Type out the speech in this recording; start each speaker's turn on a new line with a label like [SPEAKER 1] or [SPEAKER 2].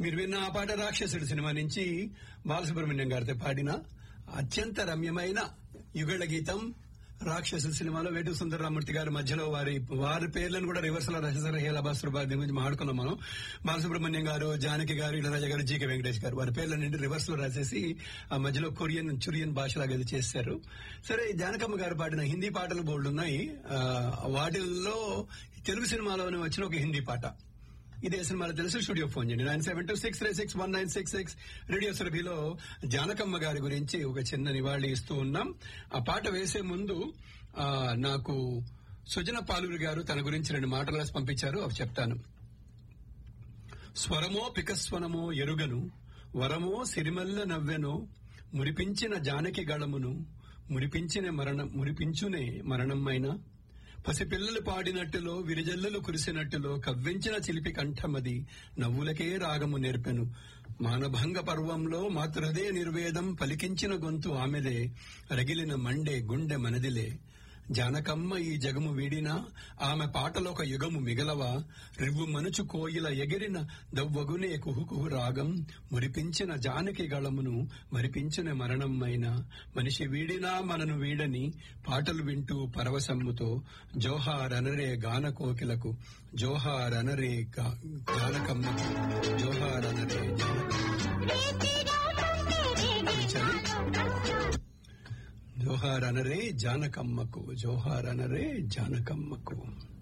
[SPEAKER 1] మీరు విన్న ఆ పాట రాక్షసుడు సినిమా నుంచి బాలసుబ్రహ్మణ్యం గారితో పాడిన అత్యంత రమ్యమైన యుగళ గీతం రాక్షసుల సినిమాలో వేటు సుందరరామూర్తి గారి మధ్యలో వారి వారి పేర్లను కూడా రివర్స్ లో రహస్య హేల బాసుబాద్ గురించి మాట్లాడుకున్నాం మనం బాలసుబ్రహ్మణ్యం గారు జానకి గారు ఇళరాజా గారు జీకే వెంకటేష్ గారు వారి పేర్లన్నింటి రివర్స్ లో రాసేసి ఆ మధ్యలో కొరియన్ చురియన్ భాషలాగా అది చేశారు సరే జానకమ్మ గారు పాడిన హిందీ పాటలు బోల్డ్ ఉన్నాయి ఆ, వాటిల్లో తెలుగు సినిమాలోనే వచ్చిన ఒక హిందీ పాట ఇదే సినిమాలో తెలుసు స్టూడియో ఫోన్ చేయండి nine seven two six three six one nine six six radio సురభిలో జానకమ్మ గారి గురించి ఒక చిన్న నివాళి ఇస్తూ ఉన్నాం ఆ పాట వేసే ముందు ఆ, నాకు సుజన పాలూరి గారు తన గురించి రెండు మాటలు రాసి పంపించారు అవి చెప్తాను స్వరమో పికస్వనమో ఎరుగను వరమో సిరిమల్ల నవ్వెను మురిపించిన జానకి గళమును మురిపించిన మరణం మురిపించునే మరణమైన పసిపిల్లలు పాడినట్టులో విరిజల్లులు కురిసినట్టులో కవ్వించిన చిలిపి కంఠమది నవ్వులకే రాగము నేర్పెను మానభంగ పర్వంలో మాతృహృదయ నిర్వేదం పలికించిన గొంతు ఆమెదే రగిలిన మండే గుండె మనదిలే జానకమ్మ ఈ జగము వీడినా ఆమె పాటలొక యుగము మిగలవా రివ్వు మనుచు కోయిల ఎగిరిన దవ్వగునే కుహు కుహు రాగం మురిపించిన జానకి గళమును మరిపించిన మరణమైన మనిషి వీడినా మనను వీడని పాటలు వింటూ పరవశమ్ముతో జోహార్ అనరే గాన కోకిలకు జోహార్ అనరే గా- జానకమ్మకు జోహార్ అనరే జోహార్ అనరే జానకమ్మకు జోహార్ అనరే జానకమ్మకు